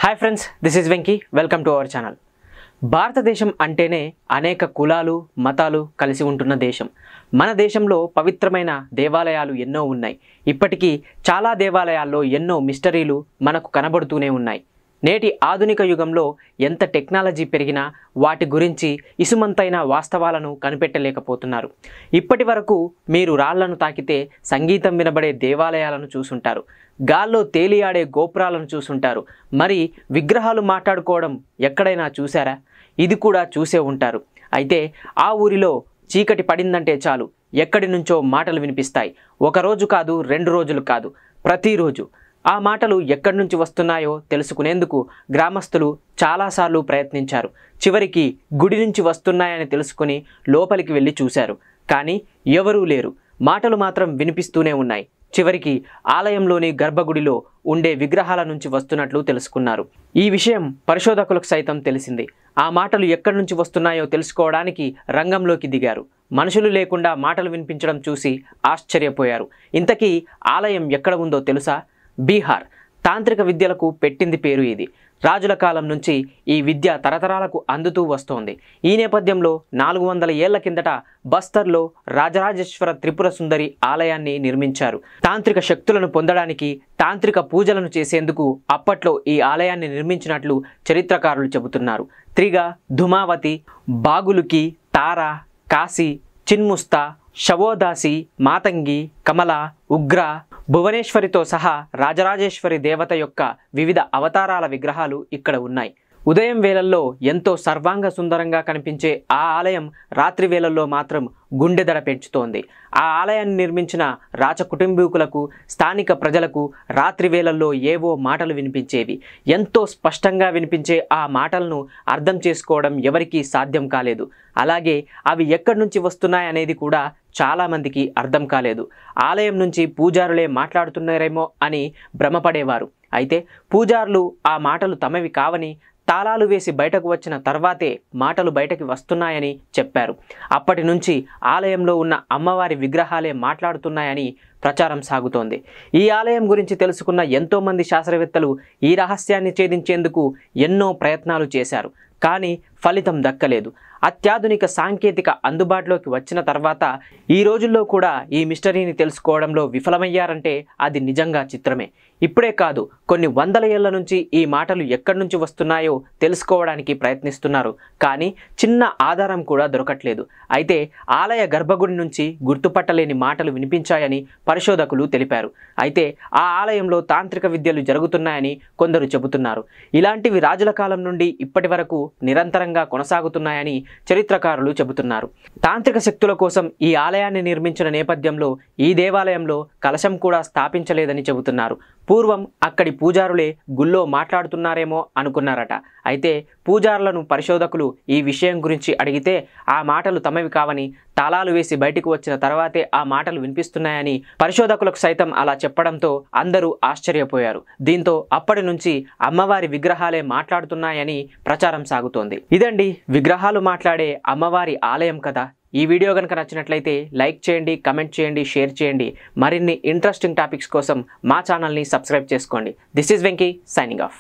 hi friends this is Venky welcome to our channel Bharatadesam అంటేనే అనేక కులాలు మతాలు కలిసి ఉంటున్న దేశం మన దేశంలో పవిత్రమైన దేవాలయాలు ఎన్నో ఉన్నాయి ఇప్పటికీ చాలా దేవాలయాల్లో ఎన్నో మిస్టరీలు మనకు కనబడుతూనే ఉన్నాయి నేటి ఆధునిక యుగంలో ఎంత టెక్నాలజీ పెరిగినా వాటి గురించి ఇసుమంతైన వాస్తవాలను కనిపెట్టలేకపోతున్నారు ఇప్పటి వరకు మీరు రాళ్లను తాకితే సంగీతం వినబడే దేవాలయాలను చూసుంటారు గాల్లో తేలియాడే గోపురాలను చూసుంటారు మరి విగ్రహాలు మాట్లాడుకోవడం ఎక్కడైనా చూసారా ఇది కూడా చూసే ఉంటారు అయితే ఆ ఊరిలో చీకటి పడిందంటే చాలు ఎక్కడి నుంచో మాటలు వినిపిస్తాయి ఒక రోజు కాదు రెండు రోజులు కాదు ప్రతిరోజు ఆ మాటలు ఎక్కడి నుంచి వస్తున్నాయో తెలుసుకునేందుకు గ్రామస్తులు చాలాసార్లు ప్రయత్నించారు చివరికి గుడి నుంచి వస్తున్నాయని తెలుసుకుని లోపలికి వెళ్ళి చూశారు కానీ ఎవరూ లేరు మాటలు మాత్రం వినిపిస్తూనే ఉన్నాయి చివరికి ఆలయంలోని గర్భగుడిలో ఉండే విగ్రహాల నుంచి వస్తున్నట్లు తెలుసుకున్నారు ఈ విషయం పరిశోధకులకు సైతం తెలిసింది ఆ మాటలు ఎక్కడి నుంచి వస్తున్నాయో తెలుసుకోవడానికి రంగంలోకి దిగారు మనుషులు లేకుండా మాటలు వినిపించడం చూసి ఆశ్చర్యపోయారు ఇంతకీ ఆలయం ఎక్కడ ఉందో తెలుసా బీహార్ తాంత్రిక విద్యలకు పెట్టింది పేరు ఇది రాజుల కాలం నుంచి ఈ విద్య తరతరాలకు అందుతూ వస్తోంది ఈ నేపథ్యంలో నాలుగు వందల ఏళ్ల కిందట బస్తర్లో రాజరాజేశ్వర త్రిపుర సుందరి ఆలయాన్ని నిర్మించారు తాంత్రిక శక్తులను పొందడానికి తాంత్రిక పూజలను చేసేందుకు అప్పట్లో ఈ ఆలయాన్ని నిర్మించినట్లు చరిత్రకారులు చెబుతున్నారు త్రిగ ధుమావతి బాగులుకి తార కాశీ చిన్ముస్తా శవోదాసి మాతంగి కమల ఉగ్ర భువనేశ్వరితో సహా రాజరాజేశ్వరి దేవత యొక్క వివిధ అవతారాల విగ్రహాలు ఇక్కడ ఉన్నాయి ఉదయం వేళల్లో ఎంతో సర్వాంగ సుందరంగా కనిపించే ఆ ఆలయం రాత్రి వేళల్లో మాత్రం గుండెదడ పెంచుతోంది ఆ ఆలయాన్ని నిర్మించిన రాచ కుటుంబీకులకు స్థానిక ప్రజలకు రాత్రి వేళల్లో ఏవో మాటలు వినిపించేవి ఎంతో స్పష్టంగా వినిపించే ఆ మాటలను అర్థం చేసుకోవడం ఎవరికీ సాధ్యం కాలేదు అలాగే అవి ఎక్కడి నుంచి వస్తున్నాయనేది కూడా చాలామందికి అర్థం కాలేదు ఆలయం నుంచి పూజారులే మాట్లాడుతున్నారేమో అని భ్రమపడేవారు అయితే పూజారులు ఆ మాటలు తమవి కావని తాళాలు వేసి బయటకు వచ్చిన తర్వాతే మాటలు బయటకి వస్తున్నాయని చెప్పారు అప్పటి నుంచి ఆలయంలో ఉన్న అమ్మవారి విగ్రహాలే మాట్లాడుతున్నాయని ప్రచారం సాగుతోంది ఈ ఆలయం గురించి తెలుసుకున్న ఎంతోమంది శాస్త్రవేత్తలు ఈ రహస్యాన్ని ఛేదించేందుకు ఎన్నో ప్రయత్నాలు చేశారు కానీ ఫలితం దక్కలేదు అత్యాధునిక సాంకేతిక అందుబాటులోకి వచ్చిన తర్వాత ఈ రోజుల్లో కూడా ఈ మిస్టరీని తెలుసుకోవడంలో విఫలమయ్యారంటే అది నిజంగా చిత్రమే ఇప్పుడే కాదు కొన్ని వందల ఏళ్ల నుంచి ఈ మాటలు ఎక్కడి నుంచి వస్తున్నాయో తెలుసుకోవడానికి ప్రయత్నిస్తున్నారు కానీ చిన్న ఆధారం కూడా దొరకట్లేదు అయితే ఆలయ గర్భగుడి నుంచి గుర్తుపట్టలేని మాటలు వినిపించాయని పరిశోధకులు తెలిపారు అయితే ఆ ఆలయంలో తాంత్రిక విద్యలు జరుగుతున్నాయని కొందరు చెబుతున్నారు ఇలాంటివి రాజుల కాలం నుండి ఇప్పటి వరకు నిరంతరంగా కొనసాగుతున్నాయని చరిత్రకారులు చెబుతున్నారు తాంత్రిక శక్తుల కోసం ఈ ఆలయాన్ని నిర్మించిన నేపథ్యంలో ఈ దేవాలయంలో కలశం కూడా స్థాపించలేదని చెబుతున్నారు పూర్వం అక్కడి పూజారులే గుళ్ళో మాట్లాడుతున్నారేమో అనుకున్నారట అయితే పూజారులను పరిశోధకులు ఈ విషయం గురించి అడిగితే ఆ మాటలు తమవి కావని తాళాలు వేసి బయటకు వచ్చిన తర్వాతే ఆ మాటలు వినిపిస్తున్నాయని పరిశోధకులకు సైతం అలా చెప్పడంతో అందరూ ఆశ్చర్యపోయారు దీంతో అప్పటి నుంచి అమ్మవారి విగ్రహాలే మాట్లాడుతున్నాయని ప్రచారం సాగుతోంది ఇదండి విగ్రహాలు మాట్లాడే అమ్మవారి ఆలయం కదా ఈ వీడియో కనుక నచ్చినట్లయితే లైక్ చేయండి కమెంట్ చేయండి షేర్ చేయండి మరిన్ని ఇంట్రెస్టింగ్ టాపిక్స్ కోసం మా ఛానల్ని సబ్స్క్రైబ్ చేసుకోండి this is Venky signing of